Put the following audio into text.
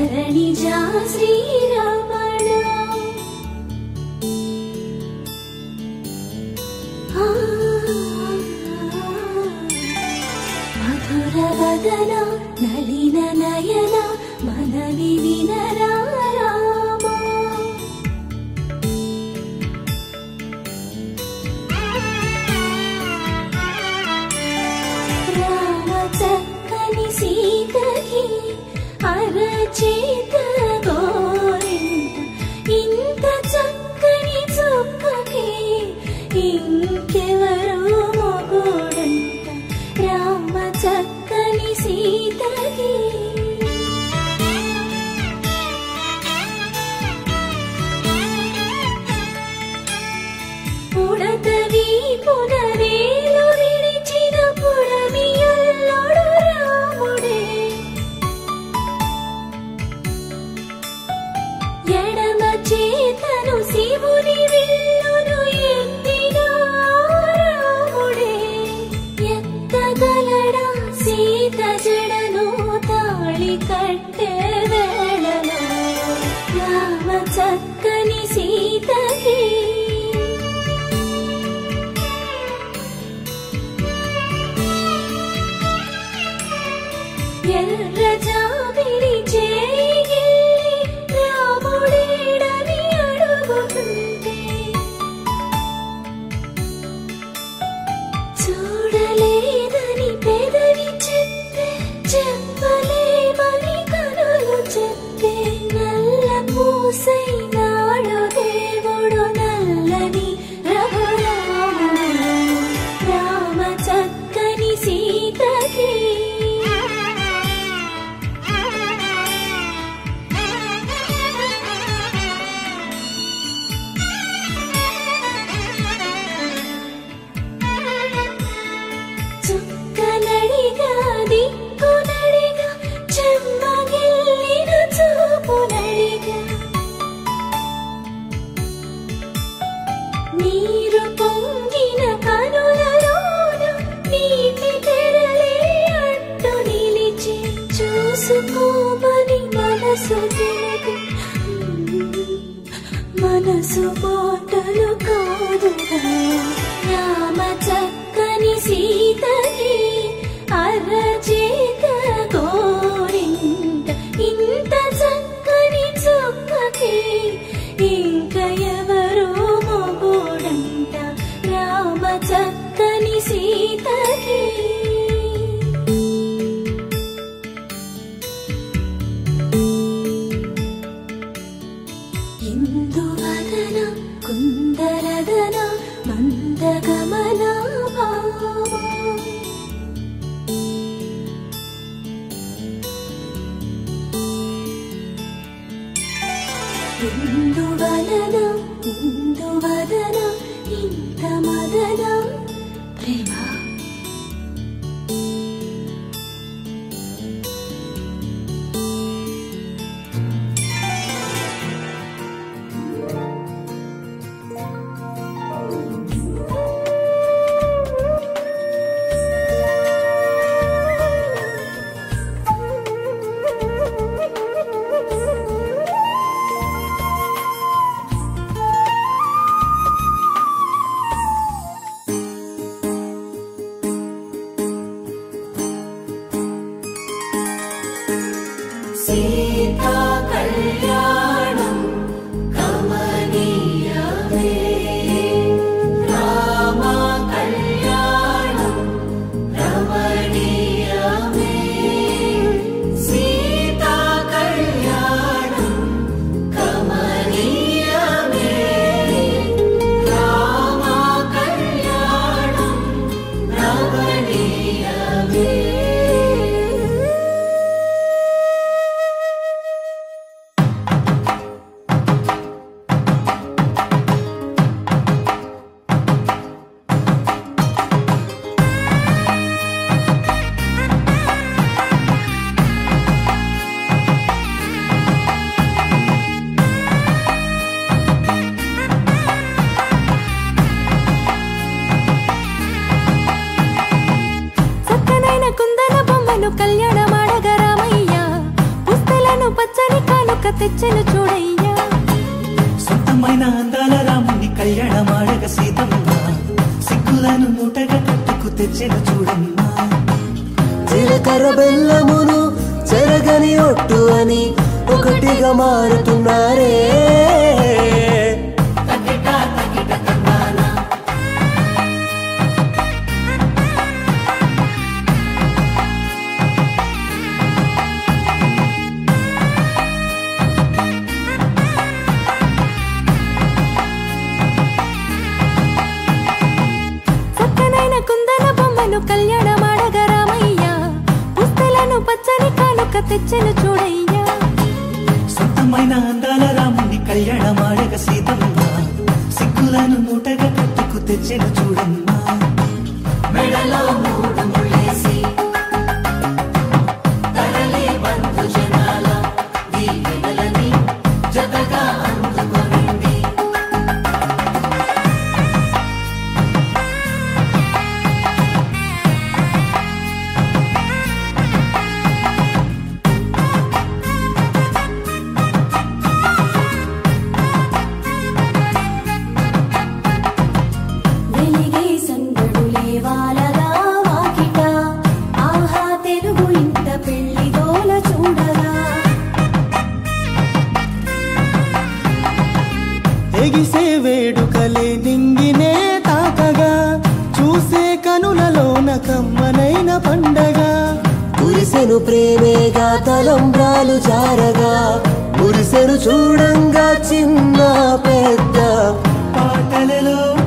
ధరణిజా శ్రీరమణ ఆ, మధుర వదన నలిన నయన మనవి వినరా రామా రామ చక్కని సీతకి అరచేత గోరింట ఇంత చక్కని చుక్కకి ఇంకెవరు మొగుడంట రామ చక్కని సీతకి పుడతవి పునరేలు విడిచిన పుడమియల్లోడు రాముడే ఎడమ చేతను శివుని విల్లును ఎత్తిన రాముడే ఎత్తగలడా సీత జడను తాళి కట్టే వేళలో రామ చక్కని సీతకి ఎర్ర జాబిలి చేయి రాముడేడని అడుగుతుంటే చూడలేదని పెదవి చెప్పే చెప్పలేమని కనులు చెప్పే నల్ల పూసై నాడు దేవుడు నల్లని రఘురాముడు రామ చక్కని సీతకి చుక్కనడిగా దిక్కునడిగా చెమ్మగిల్లిన చూపునడిగా నీరు పొంగిన కనులలోన నీటి తెరలే అడ్డు నిలిచి చూసుకోమని మనసు తెలుగు మనసు మాటలు కాదుగా రామ చక్కని సీతకి అరచేత గోరింట ఇంత చక్కని చుక్కకి ఇంక ఎవరు మొగుడంట రామ చక్కని సీతకి ఇందువదన కుందరదన మందగమన భావా ఇందువలన ఇందువదన ఇంత మదన ప్రేమ సీతా కళ్యాణం కమనీయమే రామ కళ్యాణం రమణీయమే సీతా కళ్యాణం కమనీయమే రామ కళ్యాణం రమణీయమే చక్కనైన కుందన బొమ్మను కళ్యాణమాడగ రామయ్య పుస్తలను పచ్చని కానుక తెచ్చెను చూడయ్యా సొంతమైన అందాల రాముని కళ్యాణమాడగ సీతమ్మ సిగ్గులను మూటగా కట్టుకు తెచ్చిన చూడమ్మా జీలకర్ర బెల్లమును చెరగని ఒట్టు అని ఒకటిగా మారుతున్నారే తకిట తకిట తందాన చక్కనైన కుందన బొమ్మను కళ్యాణమాడగా రామయ్య పుస్తలను పచ్చని కానుక తెచ్చెను చూడయ్యా సొంతమైన అందాల రాముని కళ్యాణమాడగ సీతమ్మ సిగ్గులను మూటగా కట్టుకు తెచ్చిన చూడమ్మా మెడలో మూడు ముళ్ళేసి తరలి బంధు జనాల దీవెనలని జతగా అందుకొనింది వెలిగే సందడులే వాలగా వాకిట ఆహా తెలుగు ఇంట పెళ్లి గోల చూడగా ఎగిసే వేడుకలే నింగినే తాకగా చూసే కనులలోన కమ్మనైన పండగ కురిసెను ప్రేమేగా తలంబ్రాలు జారగా కురిసెను చూడంగా చిన్న పెద్ద పాటలలో